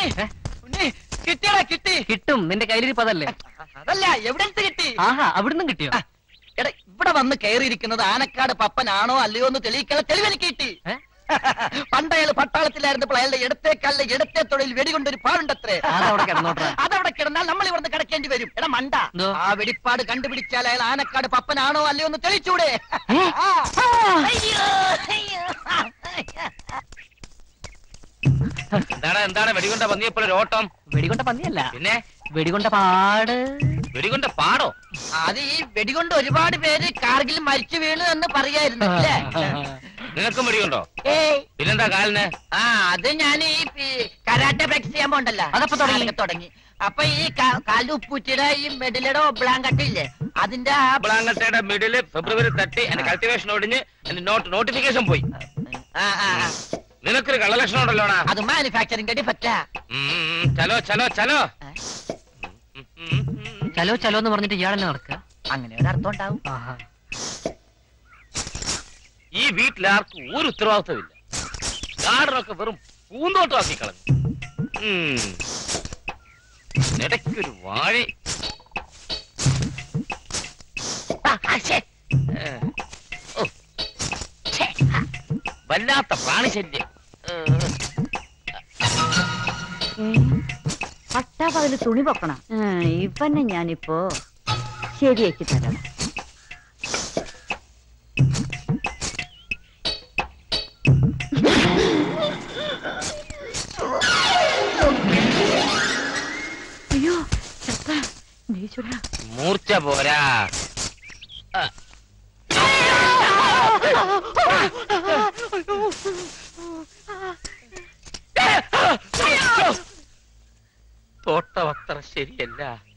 ഉണ്ണി കിട്ടിയടാ കിട്ടി കിട്ടും നിന്റെ കയ്യിലിരിപ്പതല്ലേ അതല്ല എവിടത്തെ കിട്ടി ആഹാ അവിടുന്ന് കിട്ടിയോ ആ, എടാ ഇവിടെ വന്ന് കയറിയിരിക്കുന്നത് ആനക്കാട് പപ്പനാണോ അല്ലയോ എന്ന് തെളിയിക്കാനുള്ള തെളിവ് എനിക്ക് കിട്ടി ഏ? പണ്ടയാള് പട്ടാളത്തിലായിരുന്നപ്പോൾ അയാളുടെ ഇടത്തെ കല്ല് ഇടത്തെ തൊഴിൽ വെടികൊണ്ടൊരു പാടുണ്ടത്രേ അതവിടെ കിടന്നോട്ടെ അതവിടെ കിടന്നാൽ നമ്മൾ ഇവിടുന്ന് കിടക്കേണ്ടി വരും എടാ മണ്ട എന്തോ? ആ വെടിപ്പാട് കണ്ടുപിടിച്ചാൽ അയാൾ ആനക്കാട് പപ്പനാണോ അല്ലയോ എന്ന് തെളിച്ചൂടെ ഏ? ആ. അയ്യോ, അയ്യോ. എന്താണ് എന്താണ് വെടികൊണ്ട പന്നിയപ്പോഴൊരു ഓട്ടം വെടികൊണ്ട പന്നിയല്ല പിന്നെ വെടികൊണ്ട പാട് വെടികൊണ്ട പാടോ അത് ഈ വെടികൊണ്ട് ഒരുപാട് പേര് കാർഗിൽ മരിച്ചു വീണു എന്ന് പറയായിരുന്നു അല്ലേ നിനക്കും വെടികൊണ്ടോ ഏയ് പിന്നെന്താ കാലിന് ആ അത് ഞാൻ ഈ പി- കരാട്ടെ പ്രാക്ടീസ് ചെയ്യാൻ പോണ്ടല്ലോ അതപ്പോ തുടങ്ങി? അതൊക്കെ തുടങ്ങി അപ്പൊ ഈ ക- കാല് ഉപ്പൂറ്റിയുടെ ഈ മെഡിലയുടെ ഒബ്ലാങ്കട്ട് ഇല്ലേ അതിന്റെ ആ ബ്ലാങ്കട്ടയുടെ മിഡില് ഫെബ്രുവരി തട്ടി എന്റെ കൾട്ടിവേഷൻ ഒടിഞ്ഞ് എന്റെ നോട്ട് നോട്ടിഫിക്കേഷൻ പോയി ആ, ആ, ആ. നിനക്കൊരു കള്ളലക്ഷണം ഉണ്ടല്ലോടാ അത് മാനുഫാക്ചറിംഗ് ഡിഫക്റ്റാ ഉം, ചലോ ചലോ ചലോ ഉം, ഉം, ഉം. ചലോ ചലോ എന്ന് പറഞ്ഞിട്ട് ഇയാളെന്നെ നടക്കുക അങ്ങനെ ഒരു അർത്ഥം ഉണ്ടാവും ആഹാ. ഈ വീട്ടിലാർക്കും ഒരു ഉത്തരവാദിത്വമില്ല ഗാർഡനൊക്കെ വെറും പൂന്തോട്ടമാക്കി കളഞ്ഞു ഉം. ഇടയ്ക്കൊരു വാഴ ആ, ആ, ശ്ശേ. ഏ. ഓ. ഛേ. വല്ലാത്ത പ്രാണിശല്യം ഏ. പട്ടാപകല് തുണി പൊക്കണം ഇവന്നെ ഞാനിപ്പോ ശരിയാക്കി തരണം അയ്യോ ചത്ത നീച്ചുടാ മൂർച്ച പോരാ ആ. തോട്ടം അത്ര ശരിയല്ല